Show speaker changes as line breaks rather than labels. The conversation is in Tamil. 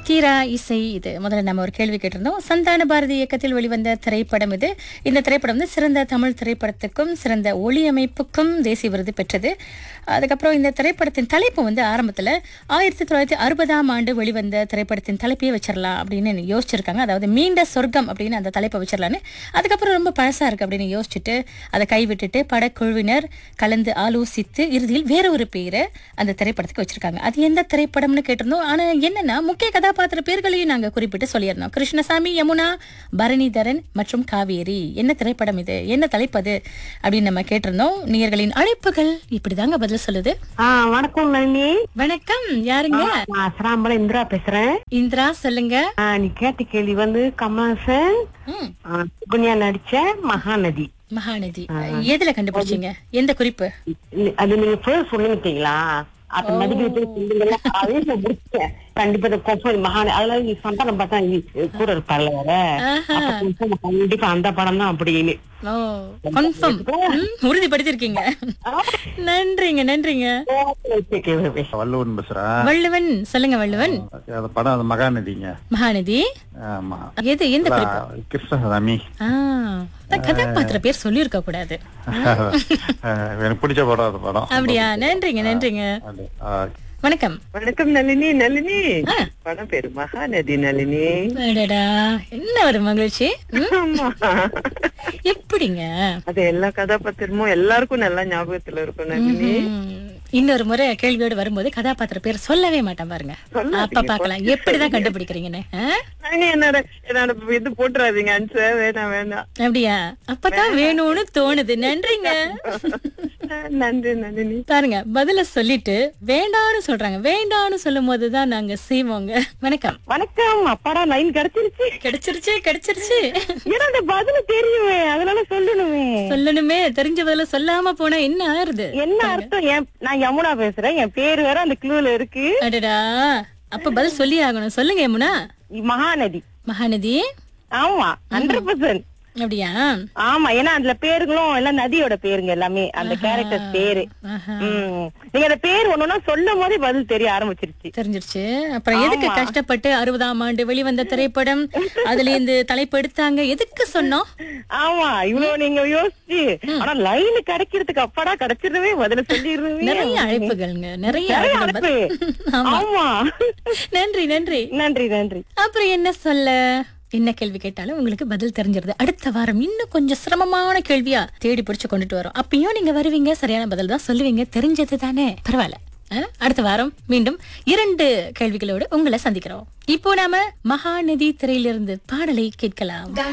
தீரா இசை இது முதல்ல நம்ம ஒரு கேள்வி கேட்டிருந்தோம் சந்தான பாரதி இயக்கத்தில் வெளிவந்த திரைப்படம் இது இந்த திரைப்படம் வந்து சிறந்த தமிழ் திரைப்படத்துக்கும் சிறந்த ஒளியமைப்புக்கும் தேசிய விருது பெற்றது அதுக்கப்புறம் இந்த திரைப்படத்தின் தலைப்பு வந்து ஆரம்பத்தில் ஆயிரத்தி தொள்ளாயிரத்தி அறுபதாம் ஆண்டு வெளிவந்த திரைப்படத்தின் தலைப்பையே வச்சிடலாம் அப்படின்னு யோசிச்சிருக்காங்க அதாவது மீண்ட சொர்க்கம் அப்படின்னு அந்த தலைப்பை வச்சிடலான்னு அதுக்கப்புறம் ரொம்ப பழசா இருக்கு அப்படின்னு யோசிச்சுட்டு அதை கைவிட்டுட்டு படக்குழுவினர் கலந்து ஆலோசித்து இறுதியில் வேற ஒரு பேரை அந்த திரைப்படத்துக்கு வச்சிருக்காங்க அது எந்த திரைப்படம்னு கேட்டிருந்தோம் ஆனா என்னன்னா முக்கிய கதாபாத்திர பேர்களையும் நாங்க குறிப்பிட்டு சொல்லியிருந்தோம் கிருஷ்ணசாமி யமுனா பரணிதரன் மற்றும் காவேரி என்ன திரைப்படம் இது என்ன தலைப்பு அது அப்படின்னு நம்ம கேட்டிருந்தோம் நேயர்களின் அழைப்புகள் இப்படிதாங்க பதில் சொல்லுது
ஆ வணக்கம் நளினி
வணக்கம் யாருங்க
நான் சிராம்பலம் இந்திரா பேசுறேன்
இந்திரா சொல்லுங்க
ஆ, நீ கேட்ட கேள்வி வந்து கமல்ஹாசன்
ம்,
ஆ, சுகன்யா நடிச்ச மகாநதி
மகாநதி எதுல கண்டுபிடிச்சீங்க எந்த குறிப்பு
இ- அது நீங்க ஃபர்ஸ்ட் சொல்லிட்டீங்களா அப்ப நடிகை பேர் சொல்லுங்களா அதே நான் முடிச்சேன் கண்டிப்பா இந்த கொப்பை மகாநதி அதெல்லாம் நீ சந்தானம் பார்த்தா நீ கூட இருப்பார்ல வேற
ஆஹா.
அப்ப confirm கண்டிப்பா அந்த படம் தான் அப்படின்னு
ஓ கன்ஃபார்ம் உறுதிப்படுத்திருக்கீங்க நன்றிங்க நன்றிங்க
வள்ளுவன் பேசுறேன்
வள்ளுவன் சொல்லுங்க வள்ளுவன்
அந்த படம் அது மகாநதிங்க
மகாநதி
ஆமா
எது எந்த குறிப்பு
கிருஷ்ணசாமி
ஆ அதான் கதாபாத்திர பேர் சொல்லியிருக்க கூடாது
எனக்கு பிடிச்ச படம் அந்த படம்
அப்படியா நன்றிங்க நன்றிங்க
அது, ஆ,
வணக்கம்
வணக்கம் நளினி நளினி படம் பேரு மகாநதி நளினி
அடடா என்ன ஒரு மகிழ்ச்சி ம்,
ஆமா
எப்படிங்க
அது எல்லா கதாபாத்திரமும் எல்லாருக்கும் நல்லா ஞாபகத்துல இருக்கும் நளினி
ம், இன்னொரு முறை கேள்வியோடு வரும்போது கதாபாத்திர பேர் சொல்லவே மாட்டேன் பாருங்க
சொல்லாதீங்க,
அப்ப பாக்கலாம் எப்படிதான் கண்டுபிடிக்கிறீங்கன்னு ஆ?
நளினி, என்னோட என்னோட இது போட்டுறாதீங்க ஆன்சர் வேணாம் வேணாம்
அப்படியா அப்பதான் வேணும்னு தோணுது நன்றிங்க
நன்றி நளினி
பாருங்க பதில சொல்லிட்டு வேண்டான்னு சொல்றாங்க வேண்டான்னு சொல்லும் போதுதான் நாங்க செய்வோங்க வணக்கம்
வணக்கம் அப்பாடா லைன் கிடைச்சிருச்சு
கிடைச்சிருச்சு கிடைச்சிருச்சு
ஏன்னா அந்த பதில் தெரியுமே அதனால சொல்லணுமே
சொல்லணுமே தெரிஞ்ச பதில சொல்லாம போனா என்ன ஆறுது
என்ன அர்த்தம் என் நான் யமுனா பேசுறேன் என் பேரு வேற அந்த க்ளூல இருக்கு
அடடா அப்ப பதில் சொல்லி ஆகணும் சொல்லுங்க யமுனா
மகாநதி
மகாநதி
ஆமா ஹண்ட்ரட் பர்சன்ட்
அப்படியா
ஆமா ஏன்னா அதுல பேருங்களும் எல்லாம் நதியோட பேருங்க எல்லாமே அந்த கேரக்டர் பேரு
ஆஹா.
ம். நீங்க அந்த பேர் ஒண்ணுன்னா சொல்லும் போதே பதில் தெரிய ஆரம்பிச்சிருச்சு
தெரிஞ்சிருச்சு அப்புறம் எதுக்கு கஷ்டப்பட்டு அறுபதாம் ஆண்டு வெளிவந்த திரைப்படம் அதுல இந்த தலைப்பு எடுத்தாங்க எதுக்கு சொன்னோம்
ஆமா இவ்வளவு நீங்க யோசிச்சு ஆனா லைன் கிடைக்கிறதுக்கு அப்பாடா கிடைச்சிருவே பதில சொல்லிடுறவே
நிறைய அழைப்புகள்ங்க நிறைய
நிறைய
அழைப்புகள்
அழைப்பு.
ஆமா
ஆமா
நன்றி நன்றி
நன்றி நன்றி
அப்புறம் என்ன சொல்ல என்ன கேள்வி கேட்டாலும் உங்களுக்கு பதில் தெரிஞ்சிருது அடுத்த வாரம் இன்னும் கொஞ்சம் சிரமமான கேள்வியா தேடி பிடிச்சு கொண்டுட்டு வரோம் அப்பயும் நீங்க வருவீங்க சரியான பதில் தான் சொல்லுவீங்க தெரிஞ்சது தானே பரவாயில்ல ஆ? அடுத்த வாரம் மீண்டும் இரண்டு கேள்விகளோடு உங்களை சந்திக்கிறோம் இப்போ நாம மகாநதி திரையிலிருந்து பாடலை கேட்கலாம்